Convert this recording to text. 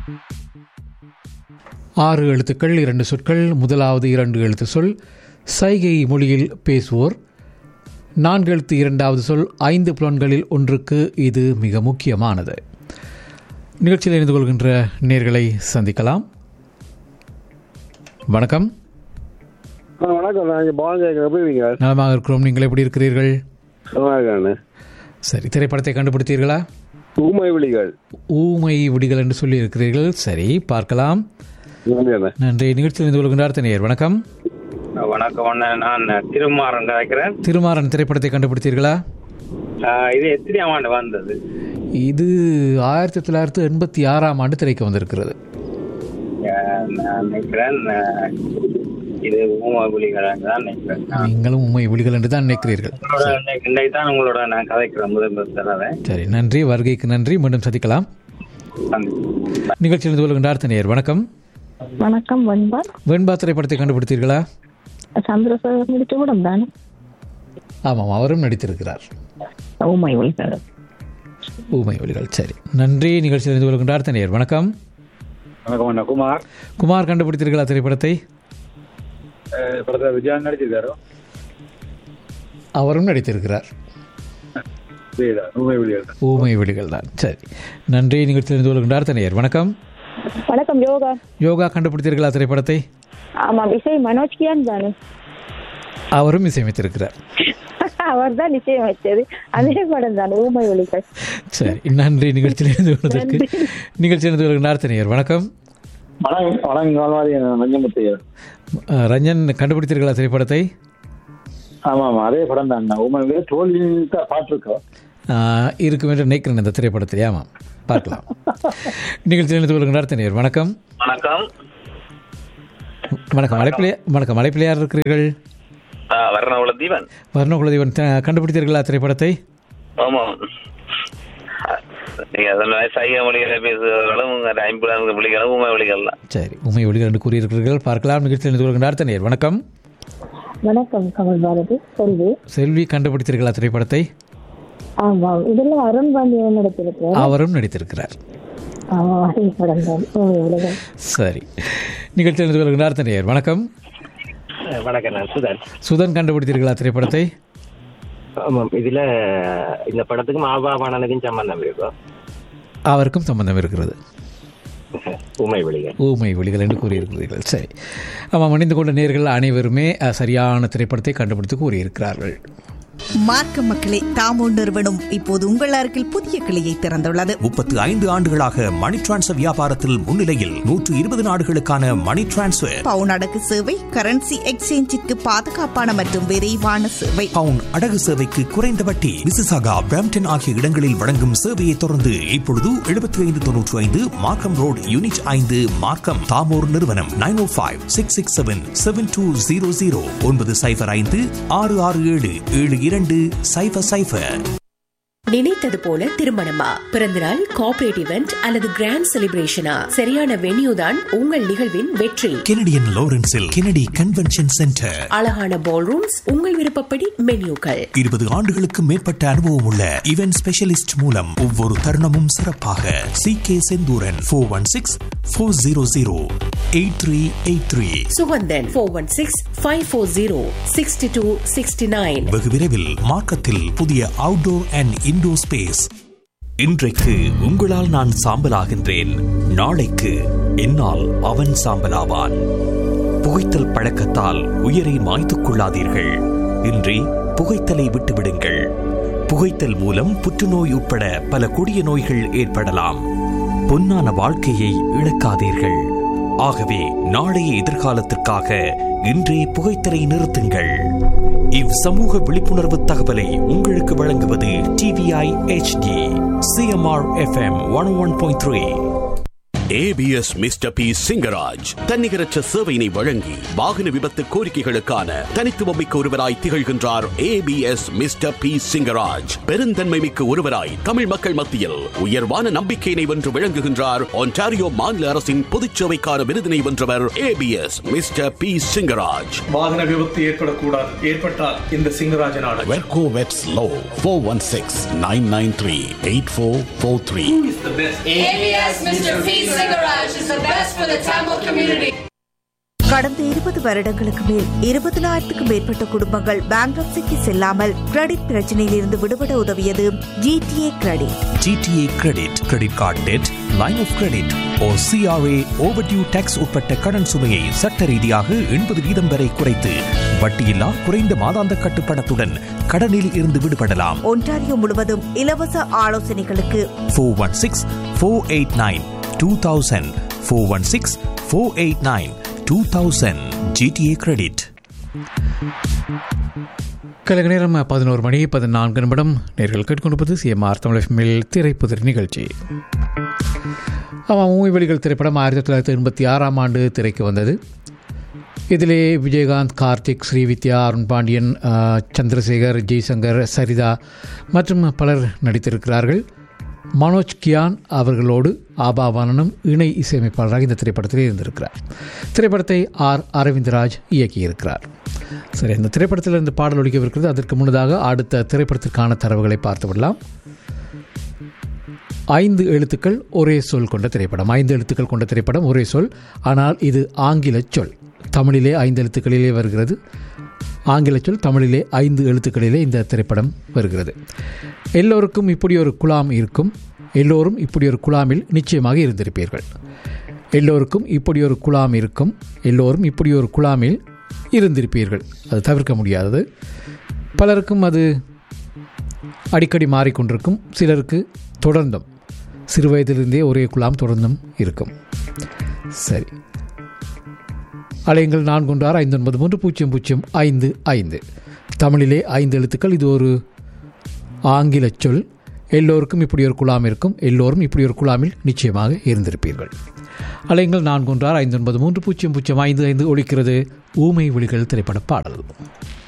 ஆறு எழுத்துக்கள் இரண்டு சொற்கள் முதலாவது இரண்டு எழுத்து சொல் சைகை மொழியில் பேசுவோர் நான்கு எழுத்து இரண்டாவது சொல் ஐந்து புலன்களில் ஒன்றுக்கு இது மிக முக்கியமானது நிகழ்ச்சியில் இணைந்து கொள்கின்ற நேர்களை சந்திக்கலாம் வணக்கம் ஆ வணக்கம் நான் இங்கே பவன் கேட்குறேன் எப்படி இருக்கீங்க நலமாக இருக்கிறோம் நீங்கள் எப்படி இருக்கிறீர்கள் நல்லா இருக்கானு சரி திரைப்படத்தை கண்டுபிடித்தீர்களா ஊமை விழிகள் ஊமை விடிகள் என்று சொல்லி இருக்கிறீர்கள் சரி பார்க்கலாம் நன்றி அண்ணே நன்றி நிகழ்ச்சியில் இருந்து கொள்கின்றார் தனியர் வணக்கம் வணக்கம் அண்ணா நான் திருமாறன் கதைக்கிறேன் திருமாறன் திரைப்படத்தை கண்டுபிடித்தீர்களா ஆஹ் இது எத்தனையாம் ஆண்டு வந்தது இது ஆயிரத்தி தொள்ளாயிரத்தி எண்பத்தி ஆறாம் ஆண்டு திரைக்கு வந்திருக்கிறது ஆஹ் நான் நினைக்கிறேன் ஆஹ் இது ஊமா புலிகள் தான் நினைக்கிறேன் நான் நீங்களும் உண்மை விழிகள் என்று தான் நினைக்கிறீர்கள் உங்களோட இன்னைக்கு- இன்னைக்கு தான் உங்களோட நான் கதைக்கிறேன் முதல் முதல் தடவை சரி நன்றி வருகைக்கு நன்றி மீண்டும் சந்திக்கலாம் நிகழ்ச்சியில் இருந்து கொள்கின்றார் தனியர் வணக்கம் வணக்கம் வண்பா வெண்பா திரைப்படத்தை கண்டுபிடித்தீர்களா சந்திரசேகர் முடிச்ச கூட தானே ஆமாம் அவரும் நடித்திருக்கிறார் உமை ஒளிகள் ஊமை ஒலிகள் சரி நன்றி நிகழ்ச்சியில் இருந்து கொள்கின்றார் தனியர் வணக்கம் வணக்கம் அண்ணா குமார் குமார் கண்டுபிடித்தீர்களா திரைப்படத்தை அஹ் படத்துல விஜயா நடிச்சிருக்காரு அவரும் நடித்திருக்கிறார் புரியுதா உண்மை விழிகள் தான் ஊமை விழிகள் தான் சரி நன்றி நிகழ்ச்சியில் இருந்து கொள்கின்றார் தனியர் வணக்கம் வணக்கம் யோகா யோகா கண்டுபிடித்தீர்களா திரைப்படத்தை ஆமாம் இசை மனோஜ் கியான் தானே அவரும் இசையமைத்திருக்கிறார் அவர் தான் நிச்சயம் வச்சது அதே படம் தான் ஊமை ஒளிகள் சரி நன்றி நிகழ்ச்சியில் இருந்து கொண்டதற்கு நிகழ்ச்சியில் இருந்து கொள்கின்றார் தனியர் வணக்கம் வணக்கம் வணக்கம் கால்வாதி மஞ்சமுத்தையா அஹ், ரஞ்சன் கண்டுபிடித்தீர்களா திரைப்படத்தை ஆமா ஆமா அதே படம் தான் உண்மை விழிகள் தோல்வி தான் பாட்டிருக்கோம் அஹ், இருக்கும் என்று நினைக்கிறேன் இந்த திரைப்படத்தில் ஆமாம் பார்க்கலாம் நிகழ்ச்சியில் இருந்து கொள்கின்றார் தனியர் வணக்கம் வணக்கம் வணக்கம் அழைப்பிலே வணக்கம் அழைப்பிலே யார் இருக்கிறீர்கள் வரணவுல தீபன் வர்ணகுலதேவன் த- கண்டுபிடித்தீர்களா திரைப்படத்தை ஆமாம் நீங்க அதில் சைக மொழிகளை பேசுகிறவர்களும் ஐம்பது மொழிகளும் ஊமை மொழிகள் தான் சரி உண்மை ஒளிகள் என்று கூறியிருக்கிறீர்கள் பார்க்கலாம் நிகழ்ச்சியில் இருந்து கொள்கின்றார் தனியர் வணக்கம் வணக்கம் கமல் பாரதி செல்வி செல்வி கண்டுபிடித்தீர்களா திரைப்படத்தை ஆமாம் இதெல்லாம் அருண் பாண்டியன் நடத்திருக்கிறேன் அவரும் நடித்திருக்கிறார் ஆமாம் அதே படம் தான் ஊமை ஒளிகள் சரி நிகழ்ச்சியில் இருந்து கொள்கின்றார் தனியர் வணக்கம் வணக்கம் நான் சுதன் சுதன் கண்டுபிடித்தீர்களா திரைப்படத்தை ஆமாம் இதுல இந்த படத்துக்கு மாபாபானனுக்கும் சம்பந்தம் இருக்கும் அவருக்கும் சம்பந்தம் இருக்கிறது உண்மை வெளிகள் ஊமை ஒளிகள் என்று கூறியிருக்கிறீர்கள் சரி ஆமாம் அணிந்து கொண்ட நேர்கள் அனைவருமே அஹ், சரியான திரைப்படத்தை கண்டுபிடித்து கூறியிருக்கிறார்கள் மார்க்க மக்களே தாமோ நிறுவனம் இப்போது உங்கள் அருகில் புதிய கிளையை திறந்துள்ளது முப்பத்து ஐந்து ஆண்டுகளாக மணி டிரான்ஸ்ஃபர் வியாபாரத்தில் முன்னிலையில் நூற்று இருபது நாடுகளுக்கான மணி டிரான்ஸ்ஃபர் பவுன் அடகு சேவை கரன்சி எக்ஸ்சேஞ்சிற்கு பாதுகாப்பான மற்றும் விரைவான சேவை பவுன் அடகு சேவைக்கு குறைந்த வட்டி மிசிசாகா பிராம்டன் ஆகிய இடங்களில் வழங்கும் சேவையை தொடர்ந்து இப்பொழுது எழுபத்தி ஐந்து தொன்னூற்று ஐந்து மார்க்கம் ரோடு யூனிட் ஐந்து மார்க்கம் தாமோர் நிறுவனம் nine O five six six seven seven two zero zero ஒன்பது சைபர் ஐந்து ஆறு ஆறு ஏழு ஏழு இரண்டு சைபர் சைபர் நினைத்தது போல திருமணமா பிறந்தநாள் கார்ப்பரேட் இவெண்ட் அல்லது கிராண்ட் செலிப்ரேஷனா சரியான வென்யூ தான் உங்கள் நிகழ்வின் வெற்றி கெனடியன் லாரன்ஸில் கெனடி கன்வென்ஷன் சென்டர் அழகான பால் ரூம்ஸ் உங்கள் விருப்பப்படி மென்யூக்கள் இருபது ஆண்டுகளுக்கு மேற்பட்ட அனுபவம் உள்ள இவென்ட் ஸ்பெஷலிஸ்ட் மூலம் ஒவ்வொரு தருணமும் சிறப்பாக C K Senthuran four one six four zero zero eight three eight three Suganthan four one six five four zero sixty two sixty nine வெகு விரைவில் மார்க்கத்தில் புதிய அவுட்டோர் அண்ட் இன்டோர் ஸ்பேஸ் இன்றைக்கு உங்களால் நான் சாம்பலாகின்றேன் நாளைக்கு என்னால் அவன் சாம்பலாவான் புகைத்தல் பழக்கத்தால் உயிரை மாய்த்துக் கொள்ளாதீர்கள் இன்றி புகைத்தலை விட்டுவிடுங்கள் புகைத்தல் மூலம் புற்றுநோய் உட்பட பல கொடிய நோய்கள் ஏற்படலாம் பொன்னான வாழ்க்கையை இழக்காதீர்கள் ஆகவே நாளைய எதிர்காலத்திற்காக இன்றே புகைத்தலை நிறுத்துங்கள் இவ் சமூக விழிப்புணர்வு தகவலை உங்களுக்கு வழங்குவது T V I H D C M R F M one one point three A B S mister P Singaraj தன்னிகரற்ற சேவையினை வழங்கி வாகன விபத்து கோரிக்கைகளுக்கான தனித்துவமிக்க ஒருவராய் திகழ்கின்றார் ஏபிஎஸ் மிஸ்டர் பி சிங்கராஜ் பெருந்தன்மை மிக்க ஒருவராய் தமிழ் மக்கள் மத்தியில் உயர்வான நம்பிக்கையினை வென்று விளங்குகின்றார் ஒன்டாரியோ மாநில அரசின் பொதுச்சேவைக்கான விருதினை வென்றவர் ஏபிஎஸ் மிஸ்டர் பி சிங்கராஜ் வாகன விபத்து ஏற்படக்கூடாது ஏற்பட்டால் இந்த சிங்கராஜன் ஆடு வெர்கோ வெட்ஸ் லோ four one six nine nine three eight four four three the best ABS Mr. P. Singaraj is the best for the Tamil community. கடந்த இருபது வருடங்களுக்கு மேல் இருபதனாயிரத்துக்கும் மேற்பட்ட குடும்பங்கள் பேங்க்ரப்சிக்கு செல்லாமல் கிரெடிட் பிரச்சனையில் இருந்து விடுபட உதவியது G T A credit G T A credit credit card deadline off credit or C R A overdue taxes உட்பட்ட கடன் சுமையை சட்ட ரீதியாக எண்பது வீதம் வரை குறைத்து வட்டியில்லா குறைந்த மாதாந்த கட்டுப்பணத்துடன் கடனில் இருந்து விடுபடலாம் ஒன்டாரியோ முழுவதும் இலவச ஆலோசனைகளுக்கு four one six four eight nine two thousand four one six four eight nine two thousand G T A credit கழக நேரம் பதினோரு மணி பதினான்கு நிமிடம் நேர்கள் கேட்டுக்கொண்டிருப்பது சிஎம்ஆர் தமிழ் திரைப்புதிர் நிகழ்ச்சி ஆமாம் மூவி வெளிகள் திரைப்படம் ஆயிரத்தி தொள்ளாயிரத்தி எண்பத்தி ஆறாம் ஆண்டு திரைக்கு வந்தது இதிலே விஜயகாந்த் கார்த்திக் ஸ்ரீவித்யா அருண் பாண்டியன் ஆஹ், சந்திரசேகர் ஜெய்சங்கர் சரிதா மற்றும் பலர் நடித்திருக்கிறார்கள் மனோஜ் கியான் அவர்களோடு ஆபாவானனும் இணை இசையமைப்பாளராக இந்த திரைப்படத்தில் இருந்திருக்கிறார் திரைப்படத்தை ஆர் அரவிந்தராஜ் இயக்கியிருக்கிறார் சரி இந்த திரைப்படத்தில் இருந்து பாடல் ஒழிக்கவிருக்கிறது அதற்கு முன்னதாக அடுத்த திரைப்படத்திற்கான தரவுகளை பார்த்து விடலாம் ஐந்து எழுத்துக்கள் ஒரே சொல் கொண்ட திரைப்படம் ஐந்து எழுத்துக்கள் கொண்ட திரைப்படம் ஒரே சொல் ஆனால் இது ஆங்கில சொல் தமிழிலே ஐந்து எழுத்துக்களிலே வருகிறது ஆங்கில சொல் தமிழிலே ஐந்து எழுத்துக்களிலே இந்த திரைப்படம் வருகிறது எல்லோருக்கும் இப்படி ஒரு குழாம் இருக்கும் எல்லோரும் இப்படி ஒரு குழாமில் நிச்சயமாக இருந்திருப்பீர்கள் எல்லோருக்கும் இப்படி ஒரு குழாம் இருக்கும் எல்லோரும் இப்படி ஒரு குழாமில் இருந்திருப்பீர்கள் அது தவிர்க்க முடியாதது பலருக்கும் அது அடிக்கடி மாறிக்கொண்டிருக்கும் சிலருக்கு தொடர்ந்தும் சிறு வயதிலிருந்தே ஒரே குழாம் தொடர்ந்தும் இருக்கும் சரி அலையங்கள் நான்கு ஒன்று ஆறு ஐந்து ஒன்பது மூன்று பூஜ்ஜியம் பூஜ்ஜியம் ஐந்து ஐந்து தமிழிலே ஐந்து எழுத்துக்கள் இது ஒரு ஆங்கில சொல் எல்லோருக்கும் இப்படி ஒரு குழாம் இருக்கும் எல்லோரும் இப்படி ஒரு குழாமில் நிச்சயமாக இருந்திருப்பீர்கள் அலையங்கள் நான்கு ஒன்று ஆறு ஐந்து ஒன்பது மூன்று பூஜ்ஜியம் பூஜ்ஜியம் ஐந்து ஐந்து ஒழிக்கிறது ஊமை விழிகள் திரைப்பட பாடல்